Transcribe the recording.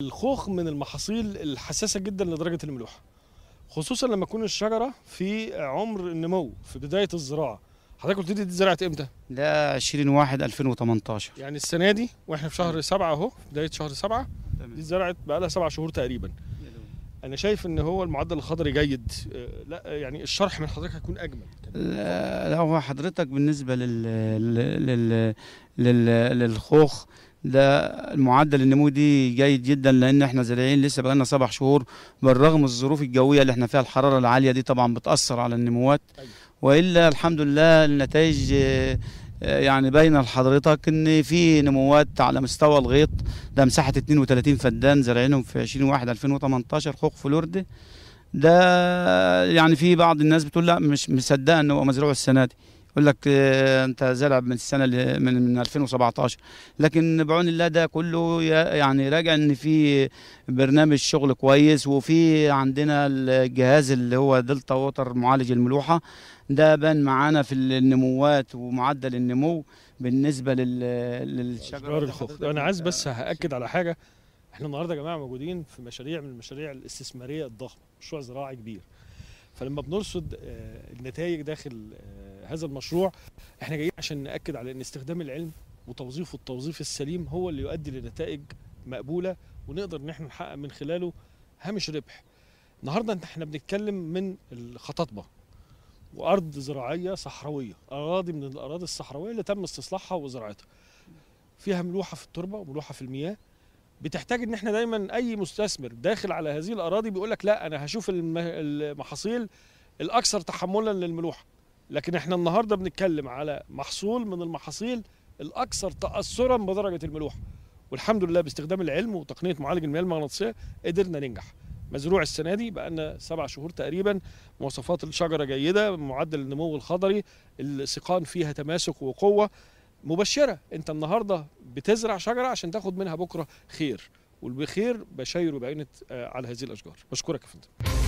الخوخ من المحاصيل الحساسه جدا لدرجه الملوحه خصوصا لما تكون الشجره في عمر النمو في بدايه الزراعه حضرتك قلت لي دي اتزرعت امتى ده 20 واحد 2018 يعني السنه دي واحنا في شهر سبعة اهو في بدايه شهر سبعة دي اتزرعت بقى لها سبع شهور تقريبا انا شايف ان هو المعدل الخضري جيد آه، لا يعني الشرح من حضرتك هيكون اجمل لا لا، هو حضرتك بالنسبة لل لل لل لل للخوخ ده المعدل النمو دي جيد جدا لان احنا زارعين لسه بقالنا سبع شهور بالرغم الظروف الجويه اللي احنا فيها الحراره العاليه دي طبعا بتاثر على النموات أيوة. والا الحمد لله النتائج آه، آه، يعني باينه لحضرتك ان في نموات على مستوى الغيط ده مساحه 32 فدان زارعينهم في 20 واحد 2018 خوخ فلورده ده يعني في بعض الناس بتقول لا مش مصدقه انه هو مزروع السنه دي يقول لك آه، انت زرع من السنه اللي من, من 2017 لكن بعون الله ده كله يا- يعني راجع ان في برنامج شغل كويس وفي عندنا الجهاز اللي هو دلتا ووتر معالج الملوحه ده بان معانا في النموات ومعدل النمو بالنسبه لل للشجره اشجار الخوخ انا عايز بس هاكد على حاجه احنا النهارده يا جماعه موجودين في مشاريع من المشاريع الاستثماريه الضخمه مشروع زراعي كبير فلما بنرصد آه، النتائج داخل آه، هذا المشروع احنا جايين عشان ناكد على ان استخدام العلم وتوظيفه التوظيف السليم هو اللي يؤدي لنتائج مقبوله ونقدر ان احنا نحقق من خلاله هامش ربح النهارده احنا بنتكلم من الخطاطبه وارض زراعيه صحراويه اراضي من الاراضي الصحراويه اللي تم استصلاحها وزراعتها فيها ملوحه في التربه وملوحه في المياه بتحتاج ان احنا دايما اي مستثمر داخل على هذه الاراضي بيقول لك لا انا هشوف الم- المحاصيل الاكثر تحملا للملوحه لكن احنا النهارده بنتكلم على محصول من المحاصيل الاكثر تاثرا بدرجه الملوحه والحمد لله باستخدام العلم وتقنيه معالج المياه المغناطيسيه قدرنا ننجح مزروع السنه دي بقى لنا سبع شهور تقريبا مواصفات الشجره جيده معدل النمو الخضري السقان فيها تماسك وقوه مبشره انت النهارده بتزرع شجره عشان تاخد منها بكره خير والبخير بشاير بعينة آه، على هذه الاشجار بشكرك يا فندم